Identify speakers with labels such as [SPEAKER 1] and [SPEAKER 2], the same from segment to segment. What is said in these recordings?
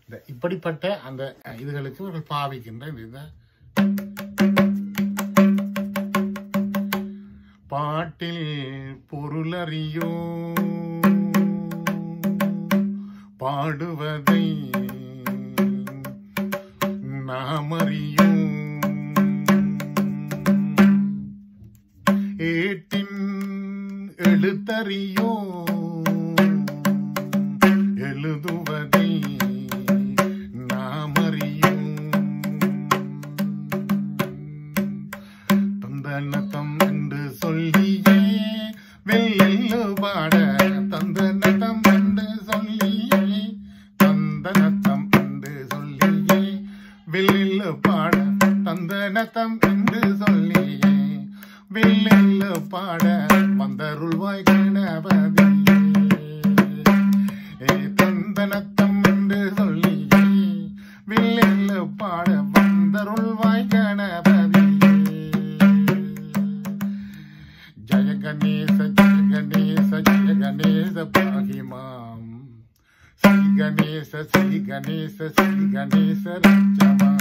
[SPEAKER 1] இந்த இப்படிப்பட்ட அந்த அஹ், இதுகளுக்கு இவர்கள் பாவிக்கின்ற இந்த இதை பாட்டில் பொருளறியோ பாடுவதை நாம் அறியோம் ஏட்டின் எழுத்தறியோ எழுதுவதை நாம் அறியோம் தந்தனத்தம் என்று சொல்லியே வெள்ளு பாட தந்தனத்தம் என்று சொல்லியே தந்தனத்தம் என்று சொல்லியே வெள்ளு பாட தந்தனத்தம் என்று சொல்லியே வெள்ளு பாட வந்தருள்வாய் கணபதியே ஏ தந்தனத்தம் என்று சொல்லியே வெள்ளு பாட வந்தருள்வாய் கணபதியே ஜய கணேச ஜய கணேச ஜய கணேச பாகிமாம் ஸ்ரீ கணேச ஸ்ரீ கணேச ஸ்ரீ கணேச ரட்சமாம்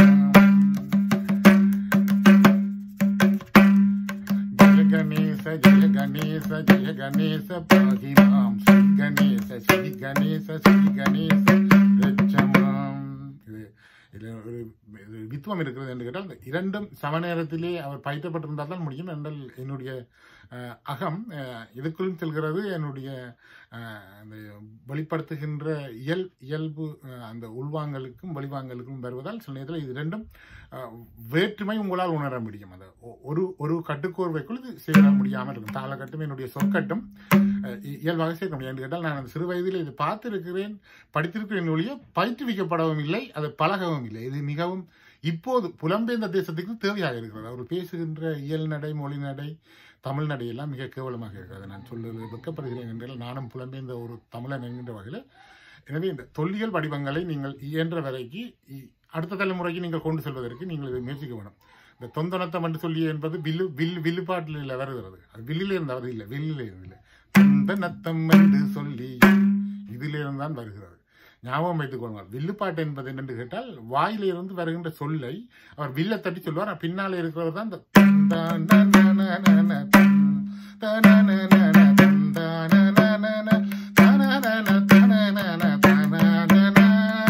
[SPEAKER 1] ஜய கணேச ஜய கணேச ஜய கணேச பாகிமாம் ஸ்ரீ கணேச ஸ்ரீ கணேச ஸ்ரீ கணேச ரட்சமாம் இது இதுல ஒரு இது வித்துவம் இருக்கிறது என்று கேட்டால் இந்த இரண்டும் சமநேரத்திலே அவர் பயிற்றப்பட்டிருந்தால் தான் முடியும் என்றால் என்னுடைய அஹ், அகம் அஹ், இதுக்குள்ளும் செல்கிறது என்னுடைய அஹ், அந்த வெளிப்படுத்துகின்ற இயல் இயல்பு அஹ், அந்த உள்வாங்கலுக்கும் வெளிவாங்கலுக்கும் வருவதால் சில நேரத்தில் இது ரெண்டும் அஹ், வேற்றுமை உங்களால் உணர முடியும் அந்த ஒ- ஒரு ஒரு கட்டுக்கோர்வைக்குள் இது சேர முடியாமல் இருக்கும் தாளக்கட்டும் என்னுடைய சொற்கட்டும் அஹ், இ- இயல்பாக சேர்க்க முடியும் என்று கேட்டால் நான் அந்த சிறு வயதில் இது பார்த்திருக்கிறேன் படித்திருக்கிறேன் ஒழிய பயிற்றுவிக்கப்படவும் இல்லை அதை பழகவும் இல்லை இது மிகவும் இப்போது புலம்பெயர்ந்த தேசத்துக்கு தேவையாக இருக்கிறது அவர் பேசுகின்ற இயல் நடை மொழி நடை தமிழ் நடை எல்லாம் மிக கேவலமாக இருக்கிறது நான் சொல்லுவது வெட்கப்படுகிறேன் என்றால் நானும் புலம்பெயர்ந்த ஒரு தமிழன் என்கின்ற வகையில் எனவே இந்த தொல்லியல் வடிவங்களை நீங்கள் இயன்ற வரைக்கு இ- அடுத்த தலைமுறைக்கு நீங்கள் கொண்டு செல்வதற்கு நீங்கள் இதை முயற்சிக்க வேணும் இந்த தொந்தனத்தம் என்று சொல்லி என்பது வில்லு வில் வில்லுப்பாட்டில் வருகிறது அது வில்லிலே இருந்து வருது இல்லை வில்லிலே இருந்து இல்லை தொந்தனத்தம் என்று சொல்லி இதிலிருந்து தான் வருகிறது ஞாபகம் வைத்துக் கொள்வார் வில்லுப்பாட்டு என்பது என்னென்று கேட்டால் வாயிலிருந்து வருகின்ற சொல்லை அவர் வில்லை தட்டி சொல்வார் பின்னாலே இருக்கிறவர் தான் இந்த தந்தனனனன தன் தனனனன தந்தனனனன தனனன தனனன தனனன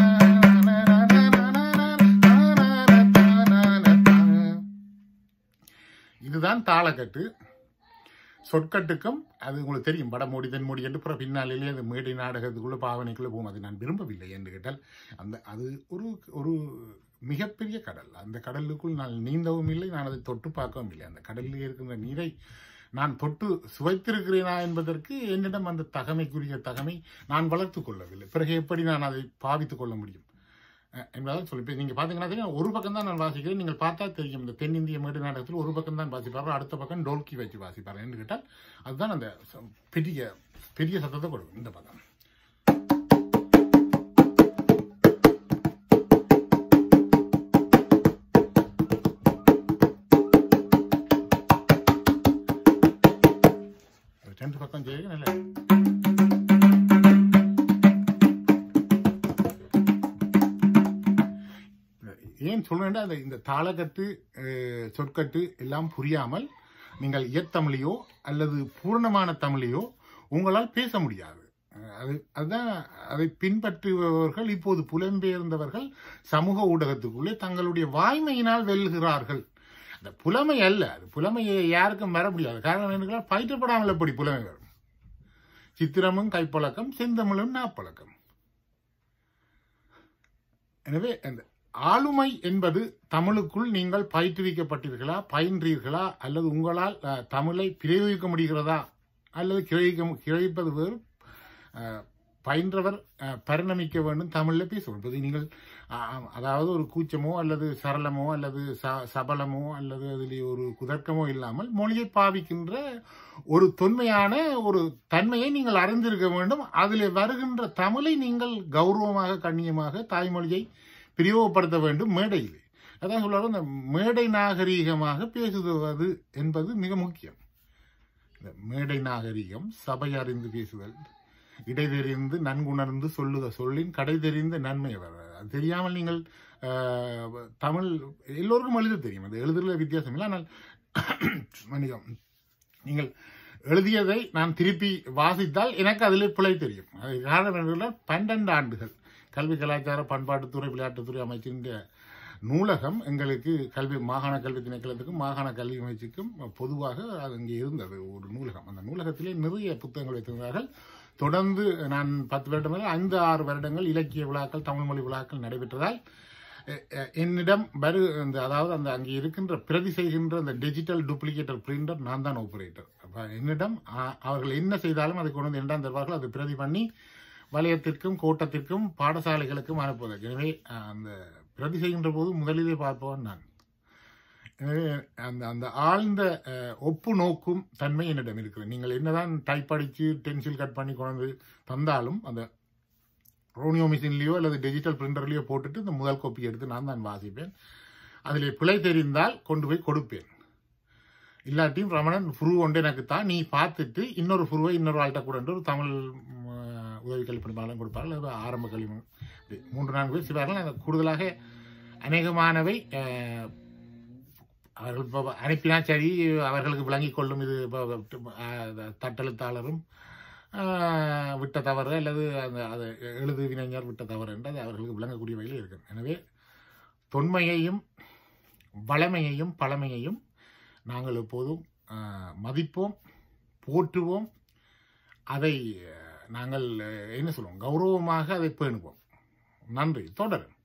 [SPEAKER 1] இதுதான் தாளக்கட்டு சொற்கட்டுக்கும் அது உங்களுக்கு தெரியும் வடமோடி தென்மோடி என்று பிற பின்னாலேயே அந்த மேடை நாடகத்துக்குள்ள பாவனைக்குள்ள போகும் அது நான் விரும்பவில்லை என்று கேட்டால் அந்த அது ஒரு ஒரு மிகப்பெரிய கடல் அந்த கடலுக்குள் நான் நீந்தவும் இல்லை நான் அதை தொட்டு பார்க்கவும் இல்லை அந்த கடலில் இருக்கின்ற நீரை நான் தொட்டு சுவைத்திருக்கிறேனா என்பதற்கு என்னிடம் அந்த தகமைக்குரிய தகமை நான் வளர்த்து கொள்ளவில்லை பிறகு எப்படி நான் அதை பாவித்துக் கொள்ள முடியும் அஹ் என்பதால் சொல்லி இப்போ நீங்கள் பார்த்தீங்கன்னா தெரியும், ஒரு பக்கம் தான் நான் வாசிக்கிறேன் நீங்கள் பார்த்தா தெரியும் இந்த தென்னிந்திய மேடு நாடகத்தில் ஒரு பக்கம் தான் வாசிப்பார் அடுத்த பக்கம் டோல்கி வச்சு வாசிப்பார் என்று கேட்டால் அதுதான் அந்த ச- பெரிய பெரிய சத்தத்தை கொடுக்கும் இந்த பக்கம் ரெண்டு பக்கம் செய்ய நல்ல ஏன் சொல்றேன்னா அந்த இந்த தாளக்கட்டு அஹ், சொற்கட்டு எல்லாம் புரியாமல் நீங்கள் இயத்தமிழையோ அல்லது பூரணமான தமிழையோ உங்களால் பேச முடியாது அஹ், அது அதுதான் அதை பின்பற்றுபவர்கள் இப்போது புலம்பெயர்ந்தவர்கள் சமூக ஊடகத்துக்குள்ளே தங்களுடைய வாய்மையினால் வெல்கிறார்கள் அந்த புலமை அல்ல அது புலமையை யாருக்கும் வர முடியாது காரணம் என்னன்னா பயிற்றப்படாமல் எப்படி புலமை வரும் சித்திரமும் கைப்பழக்கம் செந்தமிழும் நாப்பழக்கம் எனவே அந்த ஆளுமை என்பது தமிழுக்குள் நீங்கள் பயிற்றுவிக்கப்பட்டீர்களா பயின்றீர்களா அல்லது உங்களால் அஹ், தமிழை பிரயோகிக்க முடிகிறதா அல்லது கிரகிக்க கிரகிப்பது வேறு அஹ், பயின்றவர் அஹ், பரிணமிக்க வேண்டும் தமிழில் பேச வேண்டும் இப்போது நீங்கள் அஹ், அதாவது ஒரு கூச்சமோ அல்லது சரளமோ அல்லது ச- சபலமோ அல்லது அதில் ஒரு குதர்க்கமோ இல்லாமல் மொழியை பாவிக்கின்ற ஒரு தொன்மையான ஒரு தன்மையை நீங்கள் அறிந்திருக்க வேண்டும் அதில் வருகின்ற தமிழை நீங்கள் கௌரவமாக கண்ணியமாக தாய்மொழியை பிரயோகப்படுத்த வேண்டும் மேடையில் அதான் சொல்றாரு இந்த மேடை நாகரீகமாக பேசுவது என்பது மிக முக்கியம் இந்த மேடை நாகரீகம் சபை அறிந்து பேசுதல் இடை தெரிந்து நன்குணர்ந்து சொல்லுத சொல்லின் கடை தெரிந்த நன்மை வர அது தெரியாமல் நீங்கள் அஹ், தமிழ் எல்லோருக்கும் எழுத தெரியும் அது எழுதுறதுல வித்தியாசம் இல்லை ஆனால் மன்னிக்கவும் நீங்கள் எழுதியதை நான் திருப்பி வாசித்தால் எனக்கு அதில் பிழை தெரியும் அது காரணம் என்னென்றால் பன்னெண்டு ஆண்டுகள் கல்வி கலாச்சார பண்பாட்டுத்துறை விளையாட்டுத்துறை அமைச்சின்ற நூலகம் எங்களுக்கு கல்வி மாகாண கல்வி திணைக்களத்துக்கும் மாகாண கல்வி அமைச்சுக்கும் பொதுவாக அது அங்கே இருந்தது ஒரு நூலகம் அந்த நூலகத்திலே நிறைய புத்தகங்கள் வைத்திருந்தார்கள் தொடர்ந்து நான் பத்து வருடம் முதல் ஐந்து ஆறு வருடங்கள் இலக்கிய விழாக்கள் தமிழ் மொழி விழாக்கள் நடைபெற்றதால் எ- எ- என்னிடம் வரு அந்த அதாவது அந்த அங்கே இருக்கின்ற பிரதி செய்கின்ற அந்த டிஜிட்டல் டூப்ளிகேட்டர் பிரிண்டர் நான் தான் ஆபரேட்டர் அப்ப என்னிடம் அ- அவர்கள் என்ன செய்தாலும் அதை கொண்டு வந்து என்னிடம் தருவார்கள் அதை பிரதி பண்ணி வலயத்திற்கும் கோட்டத்திற்கும் பாடசாலைகளுக்கும் அனுப்புவதற்கு எனவே அ, அந்த பிரதி செய்கின்ற போது முதலிலே பார்ப்பவன் நான் எனவே அந்த அந்த ஆழ்ந்த அஹ், ஒப்பு நோக்கும் தன்மை என்னிடம் இருக்கிறது நீங்கள் என்னதான் டைப் அடித்து டென்சில் கட் பண்ணி கொண்டு வந்து தந்தாலும் அந்த ரோனியோ மிஷின்லேயோ அல்லது டிஜிட்டல் பிரிண்டர்லேயோ போட்டுட்டு இந்த முதல் கோப்பி எடுத்து நான் தான் வாசிப்பேன் அதில் பிழை தெரிந்தால் கொண்டு போய் கொடுப்பேன் இல்லாட்டியும் ரமணன் ஃபுரு ஒன்று எனக்கு தான் நீ பார்த்துட்டு இன்னொரு ஃபுருவை இன்னொரு ஆள்கிட்ட கூட ஒரு தமிழ் ம், உதவி கல்வி பணிப்பாளரும் கொடுப்பார்கள் அல்லது ஆரம்ப கல்வி ம- இப்படி மூன்று நான்கு பேர் செய்வார்கள் அந்த கூடுதலாக அநேகமானவை அஹ், அவர்கள் இப்போ அனுப்பினா சரி அவர்களுக்கு விளங்கிக் கொள்ளும் இது இப்போ, அஹ், தட்டெழுத்தாளரும் அஹ், விட்ட தவறு அல்லது அந்த அது எழுது வினைஞர் விட்ட தவறு என்று அது அவர்களுக்கு விளங்கக்கூடிய வகையில் இருக்கும் எனவே தொன்மையையும் வளமையையும் பழமையையும் நாங்கள் எப்போதும் அஹ், மதிப்போம் போற்றுவோம் அதை அஹ், நாங்கள் அஹ், என்ன சொல்லுவோம் கௌரவமாக அதை பேணுவோம் நன்றி தொடரும்